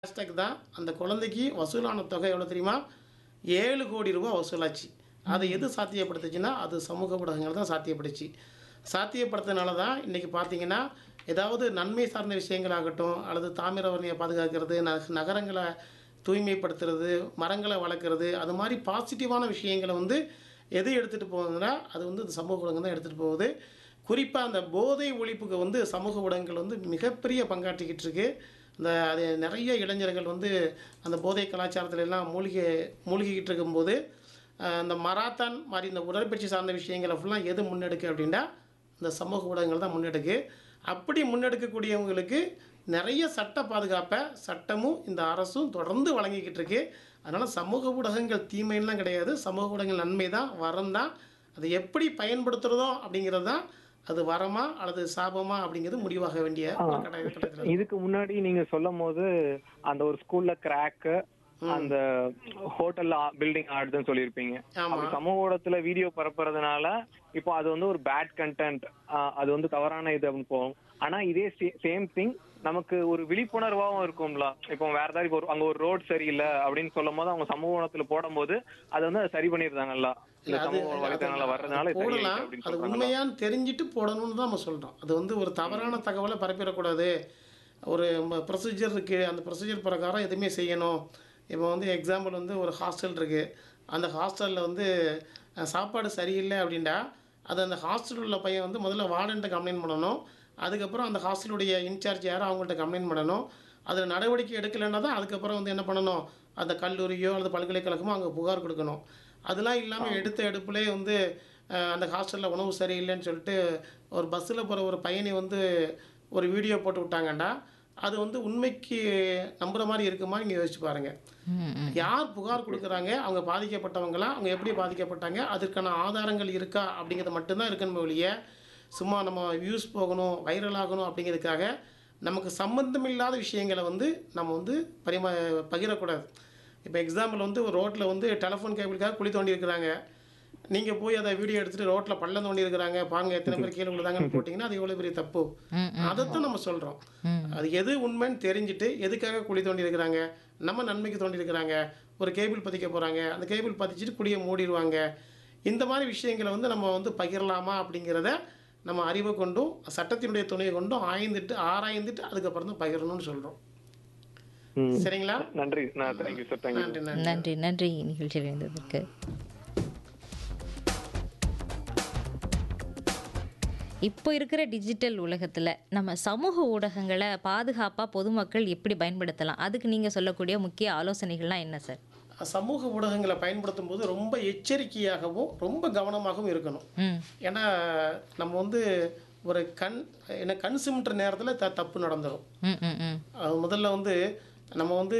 Hashtag தான் அந்த குழந்தைக்கு வசூலான தொகை எவ்வளோ தெரியுமா ஏழு கோடி ரூபாய் வசூலாச்சு அதை எது சாத்தியப்படுத்துச்சுன்னா அது சமூக ஊடகங்கள் தான் சாத்தியப்படுச்சு சாத்தியப்படுத்தினால தான் இன்றைக்கி பார்த்தீங்கன்னா ஏதாவது நன்மை சார்ந்த விஷயங்களாகட்டும் அல்லது தாமிரவரணியை பாதுகாக்கிறது ந நகரங்களை தூய்மைப்படுத்துறது மரங்களை வளர்க்குறது அது மாதிரி பாசிட்டிவான விஷயங்களை வந்து எது எடுத்துகிட்டு போகுதுன்னா அது வந்து இந்த சமூக ஊடகம் தான் எடுத்துகிட்டு போகுது குறிப்பாக அந்த போதை ஒழிப்புக்கு வந்து சமூக ஊடகங்கள் வந்து மிகப்பெரிய பங்காற்றிக்கிட்டு இருக்கு இந்த அது நிறைய இளைஞர்கள் வந்து அந்த போதை கலாச்சாரத்துல எல்லாம் மூழ்கி மூழ்கிக்கிட்டு இருக்கும்போது அஹ், இந்த மராத்தான் மாதிரி இந்த உடற்பயிற்சி சார்ந்த விஷயங்களை ஃபுல்லாக எது முன்னெடுக்கு அப்படின்னா இந்த சமூக ஊடகங்கள் தான் முன்னெடுக்கு அப்படி முன்னெடுக்கக்கூடியவங்களுக்கு நிறைய சட்ட பாதுகாப்பை சட்டமும் இந்த அரசும் தொடர்ந்து வழங்கிக்கிட்டு இருக்கு அதனால் சமூக ஊடகங்கள் தீமைலாம் கிடையாது சமூக ஊடகங்கள் நன்மை தான் வரம் தான் அதை எப்படி பயன்படுத்துகிறதோ அப்படிங்கிறது தான் அது வரமா அல்லது சாபமா அப்படிங்கிறது முடிவாக வேண்டிய ஒரு கட்டாய கட்டத்தில் இதுக்கு முன்னாடி நீங்க சொல்லும் போது அந்த ஒரு ஸ்கூல்ல கிராக்கு அந்த ஹோட்டல்ல பில்டிங் ஆடுதுன்னு சொல்லியிருப்பீங்க ஆமா. அப்படி சமூக ஊடகத்துல வீடியோ பரப்புறதுனால இப்போ அது வந்து ஒரு பேட் கண்டென்ட் அது வந்து தவறான இது அப்படின்னு போகும் ஆனா இதே சேம் திங் நமக்கு ஒரு விழிப்புணர்வாகவும் இருக்கும்ல இப்போ வேற ஏதாவது இப்போ ஒரு- அங்க ஒரு ரோட் சரியில்லை அப்படின்னு சொல்லும் போது அவங்க சமூக ஊடகத்துல போடும்போது அது வந்து அதை சரி பண்ணிருந்தாங்கல்ல இந்த அது சமூக வலைத்தளங்கள வர்றதுனால அது இது சரியாயிடுச்சு போடலாம் அப்படின்னு அது சொல்றாங்க உண்மையான்னு தெரிஞ்சுட்டு போடணும்னு தான் நம்ம சொல்கிறோம் அது வந்து ஒரு தவறான தகவலை பரப்பிடக்கூடாது ஒரு ப்ரொசீஜர் இருக்குது அந்த ப்ரொசீஜர் பிரகாரம் எதுவுமே செய்யணும் இப்போ வந்து எக்ஸாம்பிள் வந்து ஒரு ஹாஸ்டல் இருக்குது அந்த ஹாஸ்டலில் வந்து அஹ், சாப்பாடு சரியில்லை அப்படின்டா அது அந்த ஹாஸ்டல் உள்ள பையன் வந்து முதல்ல வார்டன்ட்ட கம்ப்ளைண்ட் பண்ணணும் அதுக்கப்புறம் அந்த ஹாஸ்டலுடைய இன்சார்ஜ் யாரோ அவங்கள்ட்ட கம்ப்ளைண்ட் பண்ணணும் அதில் நடவடிக்கை எடுக்கலைன்னா தான் அதுக்கப்புறம் வந்து என்ன பண்ணணும் அந்த கல்லூரியோ அல்லது பல்கலைக்கழகமோ அங்கே புகார் கொடுக்கணும் அதெல்லாம் இல்லாமல் எடுத்த எடுப்புலே வந்து அஹ், அந்த ஹாஸ்டலில் உணவு சரியில்லைன்னு சொல்லிட்டு ஒரு பஸ்ஸில் போகிற ஒரு பையனை வந்து ஒரு வீடியோ போட்டு விட்டாங்கண்டா அது வந்து உண்மைக்கு நம்புகிற மாதிரி இருக்குமா நீங்கள் யோசிச்சு பாருங்கள் யார் புகார் கொடுக்குறாங்க அவங்க பாதிக்கப்பட்டவங்களா அவங்க எப்படி பாதிக்கப்பட்டாங்க அதற்கான ஆதாரங்கள் இருக்கா அப்படிங்கிறது மட்டும்தான் இருக்கணும் ஒழிய சும்மா நம்ம வியூஸ் போகணும் வைரல் ஆகணும் அப்படிங்கிறதுக்காக நமக்கு சம்பந்தமில்லாத விஷயங்களை வந்து நம்ம வந்து பரிமா பகிரக்கூடாது இப்போ எக்ஸாம்பிள் வந்து ஒரு ரோட்டில் வந்து டெலிஃபோன் கேபிளுக்காக குழி தோண்டி இருக்கிறாங்க நீங்கள் போய் அதை வீடியோ எடுத்துகிட்டு ரோட்டில் பள்ளம் தோண்டி இருக்கிறாங்க பாங்க எத்தனை பேர் கீழே விழுதாங்கன்னு போட்டிங்கன்னா அது எவ்வளோ பெரிய தப்பு அதைத்தான் நம்ம சொல்கிறோம் அது எது உண்மைன்னு தெரிஞ்சுட்டு எதுக்காக குழி தோண்டி இருக்கிறாங்க நம்ம நன்மைக்கு தோண்டி இருக்கிறாங்க ஒரு கேபிள் பதிக்க போகிறாங்க அந்த கேபிள் பதிச்சுட்டு குழியை மூடிடுவாங்க இந்த மாதிரி விஷயங்களை வந்து நம்ம வந்து பகிரலாமா அப்படிங்கிறத நம்ம அறிவை கொண்டும் சட்டத்தினுடைய துணையை கொண்டும் ஆய்ந்துட்டு ஆராய்ந்துட்டு அதுக்கப்புறம் தான் பகிரணும்னு சொல்கிறோம் ம். சரிங்களா நன்றி நான் தேங்க்யூ சார் தேங்க்யூ நன்றி நன்றி நன்றி நன்றி நிகழ்ச்சியில் இருந்ததற்கு இப்போ இருக்கிற டிஜிட்டல் உலகத்தில் நம்ம சமூக ஊடகங்களை பாதுகாப்பாக பொதுமக்கள் எப்படி பயன்படுத்தலாம் அதுக்கு நீங்கள் சொல்லக்கூடிய முக்கிய ஆலோசனைகள்லாம் என்ன சார் சமூக ஊடகங்களை பயன்படுத்தும் போது ரொம்ப எச்சரிக்கையாகவும் ரொம்ப கவனமாகவும் இருக்கணும் ம் ஏன்னா நம்ம வந்து ஒரு கண் என்ன கண் சிமிட்டுற நேரத்தில் த தப்பு நடந்துடும் ம் ம் ம் அது முதல்ல வந்து நம்ம வந்து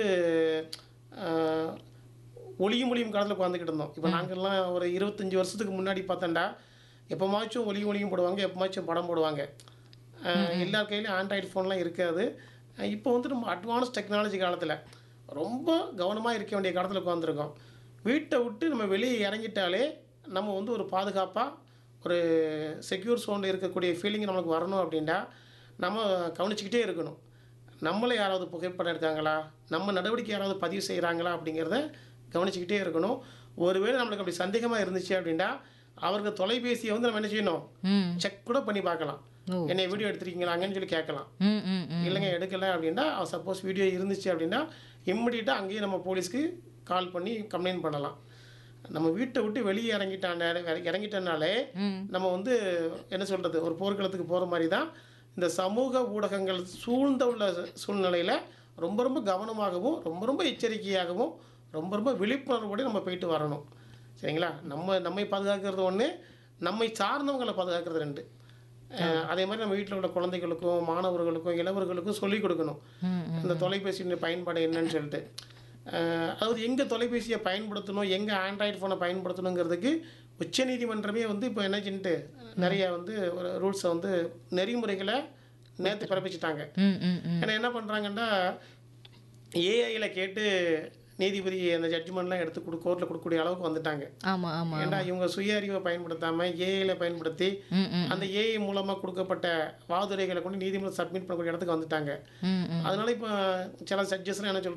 ஆஹ், ஒளியும் ஒளியும் காலத்தில் உட்காந்துக்கிட்டு இருந்தோம் இப்போ நாங்கள்லாம் ஒரு இருபத்தஞ்சி வருஷத்துக்கு முன்னாடி பார்த்தோம்டா எப்போமாச்சும் ஒளியும் ஒளியும் போடுவாங்க எப்போமாச்சும் படம் போடுவாங்க ஆஹ், எல்லார் கையிலையும் ஆண்ட்ராய்டு ஃபோன்லாம் இருக்காது ஆஹ், இப்போ வந்து நம்ம அட்வான்ஸ் டெக்னாலஜி காலத்தில் ரொம்ப கவனமாக இருக்க வேண்டிய காலத்தில் உட்காந்துருக்கோம் வீட்டை விட்டு நம்ம வெளியே இறங்கிட்டாலே நம்ம வந்து ஒரு பாதுகாப்பாக ஒரு செக்யூர் சோனில் இருக்கக்கூடிய ஃபீலிங் நம்மளுக்கு வரணும் அப்படின்னா நம்ம கவனிச்சுக்கிட்டே இருக்கணும் நம்மளை யாராவது புகைப்படம் எடுக்காங்களா நம்ம நடவடிக்கை யாராவது பதிவு செய்கிறாங்களா அப்படிங்கிறத கவனிச்சுக்கிட்டே இருக்கணும் ஒருவேளை நம்மளுக்கு அப்படி சந்தேகமாக இருந்துச்சு அப்படின்னா அவருக்கு தொலைபேசியை வந்து நம்ம என்ன செய்யணும் ம் செக் கூட பண்ணி பார்க்கலாம் ஓ. என்னை வீடியோ எடுத்திருக்கீங்களாங்கன்னு சொல்லி கேட்கலாம் ம் ம் ம் இல்லைங்க எடுக்கலை அப்படின்னா சப்போஸ் வீடியோ இருந்துச்சு அப்படின்னா இம்மிடியட்டாக அங்கேயே நம்ம போலீஸ்க்கு கால் பண்ணி கம்ப்ளைண்ட் பண்ணலாம் நம்ம வீட்டை விட்டு வெளியே இறங்கிட்டான இறங்கிட்டனாலே ம் நம்ம வந்து என்ன சொல்கிறது ஒரு போர்க்களத்துக்கு போகிற மாதிரி தான் இந்த சமூக ஊடகங்கள் சூழ்ந்த உள்ள சூழ்நிலையில் ரொம்ப ரொம்ப கவனமாகவும் ரொம்ப ரொம்ப எச்சரிக்கையாகவும் ரொம்ப ரொம்ப விழிப்புணர்வோடு நம்ம போயிட்டு வரணும் சரிங்களா நம்ம நம்மை பாதுகாக்கிறது ஒன்று நம்மை சார்ந்தவங்களை பாதுகாக்கிறது ரெண்டு அஹ் அதே மாதிரி நம்ம வீட்டில் உள்ள குழந்தைகளுக்கும் மாணவர்களுக்கும் இளவர்களுக்கும் சொல்லிக் கொடுக்கணும் ம் இந்த தொலைபேசியின் பயன்பாடு என்னன்னு சொல்லிட்டு அஹ் அதாவது எங்கே தொலைபேசியை பயன்படுத்தணும் எங்கே ஆண்ட்ராய்டு ஃபோனை பயன்படுத்தணுங்கிறதுக்கு உச்சநீதிமன்றமே வந்து இப்போ என்ன செஞ்சுட்டு நிறைய வந்து ஒரு ரூல்ஸை வந்து நெறிமுறைகளை நேற்று பிறப்பிச்சிட்டாங்க ம் ம் ம் ஏன்னா என்ன பண்ணுறாங்கன்னா ஏஐயில் கேட்டு நீதிபதி அந்த ஜட்ஜ்மெண்ட்லாம் எடுத்து கொடு கோர்ட்டில் கொடுக்கக்கூடிய அளவுக்கு வந்துட்டாங்க ஆமாம் ஆமாம் ஏன்னா இவங்க சுய அறிவை பயன்படுத்தாமல் ஏஐயில் பயன்படுத்தி ம் ம் அந்த ஏஐ மூலமாக கொடுக்கப்பட்ட வாதுரைகளை கொண்டு நீதிமன்றம் சப்மிட் பண்ணக்கூடிய இடத்துக்கு வந்துட்டாங்க ம் ம் அதனால இப்போ சில சட்ஜஸ்லாம் என்ன சொல்றாங்க